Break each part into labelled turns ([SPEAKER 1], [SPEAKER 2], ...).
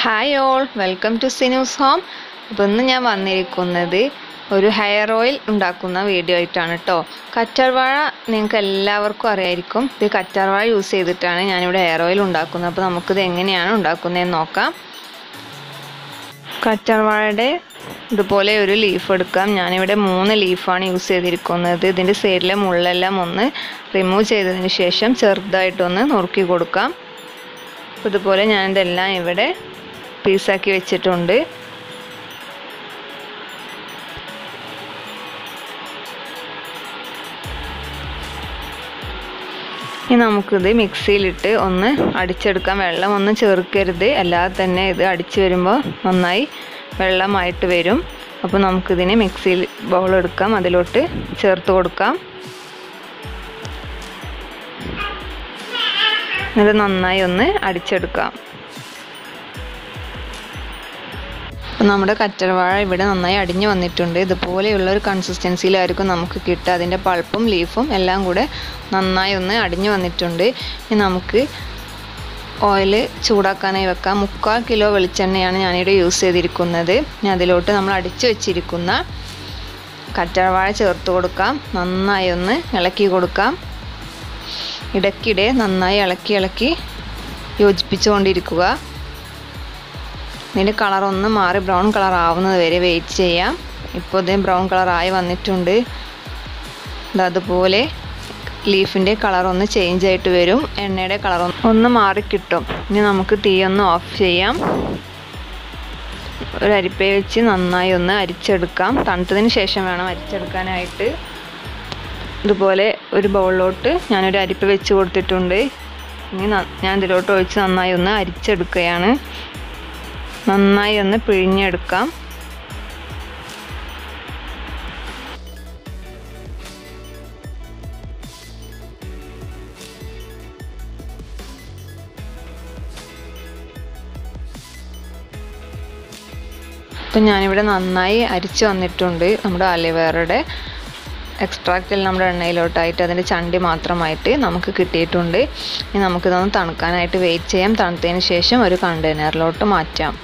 [SPEAKER 1] hi all welcome to Sinu's home അപ്പോൾ ഇന്ന് ഞാൻ വന്നിരിക്കുന്നത് ഒരു ഹെയർ ഓയിൽ ഉണ്ടാക്കുന്ന വീഡിയോ ആയിട്ടാണ് കേട്ടോ കറ്റാർവാഴ നിങ്ങൾക്ക് എല്ലാവർക്കും അറിയായിരിക്കും ഇത് കറ്റാർവാഴ യൂസ് ചെയ്തിട്ടാണ് ഞാനിവിടെ ഹെയർ ഓയിൽ ഉണ്ടാക്കുന്നത് അപ്പോൾ നമുക്കിത് എങ്ങനെയാണ് ഉണ്ടാക്കുന്നതെന്ന് നോക്കാം കറ്റാർവാഴയുടെ ഇതുപോലെ ഒരു ലീഫ് എടുക്കാം ഞാനിവിടെ മൂന്ന് ലീഫാണ് യൂസ് ചെയ്തിരിക്കുന്നത് ഇതിൻ്റെ സൈഡിലെ മുള്ളെല്ലാം ഒന്ന് റിമൂവ് ചെയ്തതിന് ശേഷം ചെറുതായിട്ടൊന്ന് നുറുക്കി കൊടുക്കാം ഇതുപോലെ ഞാനിതെല്ലാം ഇവിടെ പീസാക്കി വെച്ചിട്ടുണ്ട് ഇനി നമുക്കിത് മിക്സിയിലിട്ട് ഒന്ന് അടിച്ചെടുക്കാം വെള്ളം ഒന്നും ചേർക്കരുത് അല്ലാതെ തന്നെ ഇത് അടിച്ചു വരുമ്പോൾ നന്നായി വെള്ളമായിട്ട് വരും അപ്പോൾ നമുക്കിതിനെ മിക്സിയിൽ ബൗൾ എടുക്കാം അതിലോട്ട് ചേർത്ത് കൊടുക്കാം എന്നിട്ട് നന്നായി ഒന്ന് അടിച്ചെടുക്കാം അപ്പം നമ്മുടെ കറ്റർവാഴ ഇവിടെ നന്നായി അടിഞ്ഞു വന്നിട്ടുണ്ട് ഇതുപോലെയുള്ള ഒരു കൺസിസ്റ്റൻസിയിലായിരിക്കും നമുക്ക് കിട്ടുക അതിൻ്റെ പൾപ്പും ലീഫും എല്ലാം കൂടെ നന്നായി ഒന്ന് അടിഞ്ഞു വന്നിട്ടുണ്ട് ഇനി നമുക്ക് ഓയിൽ ചൂടാക്കാനായി വെക്കാം മുക്കാൽ കിലോ വെളിച്ചെണ്ണയാണ് ഞാനിവിടെ യൂസ് ചെയ്തിരിക്കുന്നത് ഇനി അതിലോട്ട് നമ്മൾ അടിച്ചു വെച്ചിരിക്കുന്ന കറ്റർവാഴ ചേർത്ത് കൊടുക്കാം നന്നായി ഒന്ന് ഇളക്കി കൊടുക്കാം ഇടയ്ക്കിടെ നന്നായി ഇളക്കി ഇളക്കി യോജിപ്പിച്ചുകൊണ്ടിരിക്കുക ഇതിൻ്റെ കളർ ഒന്ന് മാറി ബ്രൗൺ കളർ ആവുന്നത് വരെ വെയിറ്റ് ചെയ്യാം ഇപ്പോൾ ഇത് ബ്രൗൺ കളർ ആയി വന്നിട്ടുണ്ട് അതുപോലെ ലീഫിൻ്റെ കളർ ഒന്ന് ചേഞ്ച് ആയിട്ട് വരും എണ്ണയുടെ കളർ ഒന്ന് മാറിക്കിട്ടും ഇനി നമുക്ക് തീ ഒന്ന് ഓഫ് ചെയ്യാം ഒരു അരിപ്പയെ വെച്ച് നന്നായി ഒന്ന് അരിച്ചെടുക്കാം തണുത്തതിന് ശേഷം വേണം അരിച്ചെടുക്കാനായിട്ട് ഇതുപോലെ ഒരു ബൗളിലോട്ട് ഞാനൊരു അരിപ്പ വെച്ച് കൊടുത്തിട്ടുണ്ട് ഇനി ഞാൻ ഇതിലോട്ട് ഒഴിച്ച് നന്നായി ഒന്ന് അരിച്ചെടുക്കുകയാണ് നന്നായി ഒന്ന് പിഴിഞ്ഞെടുക്കാം അപ്പം ഞാനിവിടെ നന്നായി അരിച്ച് വന്നിട്ടുണ്ട് നമ്മുടെ അലിവേറയുടെ എക്സ്ട്രാക്റ്റിൽ നമ്മുടെ എണ്ണയിലോട്ടായിട്ട് അതിൻ്റെ ചണ്ടി മാത്രമായിട്ട് നമുക്ക് കിട്ടിയിട്ടുണ്ട് ഇനി നമുക്കിതൊന്ന് തണുക്കാനായിട്ട് വെയിറ്റ് ചെയ്യാം തണുത്തതിന് ശേഷം ഒരു കണ്ടെയ്നറിലോട്ട് മാറ്റാം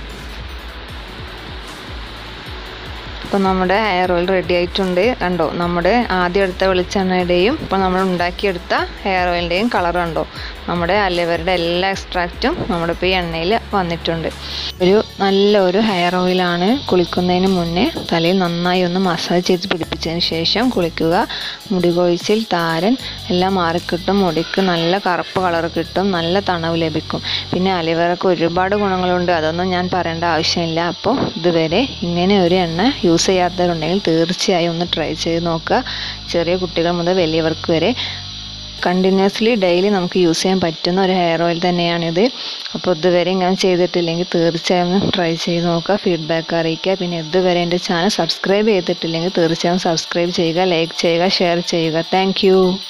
[SPEAKER 1] അപ്പോൾ നമ്മുടെ ഹെയർ ഓയിൽ റെഡി ആയിട്ടുണ്ട് കണ്ടോ നമ്മുടെ ആദ്യം എടുത്ത വെളിച്ചെണ്ണയുടെയും ഇപ്പോൾ നമ്മൾ ഉണ്ടാക്കിയെടുത്ത ഹെയർ ഓയിലിൻ്റെയും കളർ കണ്ടോ നമ്മുടെ അലിവരുടെ എല്ലാ എക്സ്ട്രാക്റ്റും നമ്മുടെ ഇപ്പോൾ ഈ എണ്ണയിൽ വന്നിട്ടുണ്ട് ഒരു നല്ല ഒരു ഹെയർ ഓയിലാണ് കുളിക്കുന്നതിന് മുന്നേ തലയിൽ നന്നായി ഒന്ന് മസാജ് ചെയ്ത് പിടിപ്പിച്ചതിന് ശേഷം കുളിക്കുക മുടി കൊഴിച്ചിൽ താരൻ എല്ലാം മാറിക്കിട്ടും മുടിക്ക് നല്ല കറുപ്പ് കളർ കിട്ടും നല്ല തണവ് ലഭിക്കും പിന്നെ അലിവറക്ക് ഒരുപാട് ഗുണങ്ങളുണ്ട് അതൊന്നും ഞാൻ പറയേണ്ട ആവശ്യമില്ല അപ്പോൾ ഇതുവരെ ഇങ്ങനെ ഒരു എണ്ണ യൂസ് ചെയ്യാത്തവരുണ്ടെങ്കിൽ തീർച്ചയായും ഒന്ന് ട്രൈ ചെയ്ത് നോക്കുക ചെറിയ കുട്ടികൾ മുതൽ വലിയവർക്ക് വരെ കണ്ടിന്യൂസ്ലി ഡെയിലി നമുക്ക് യൂസ് ചെയ്യാൻ പറ്റുന്ന ഒരു ഹെയർ ഓയിൽ തന്നെയാണിത് അപ്പോൾ ഇതുവരെ ഇങ്ങനെ ചെയ്തിട്ടില്ലെങ്കിൽ തീർച്ചയായും ട്രൈ ചെയ്ത് നോക്കുക ഫീഡ്ബാക്ക് അറിയിക്കുക പിന്നെ ഇതുവരെ എൻ്റെ ചാനൽ സബ്സ്ക്രൈബ് ചെയ്തിട്ടില്ലെങ്കിൽ തീർച്ചയായും സബ്സ്ക്രൈബ് ചെയ്യുക ലൈക്ക് ചെയ്യുക ഷെയർ ചെയ്യുക താങ്ക്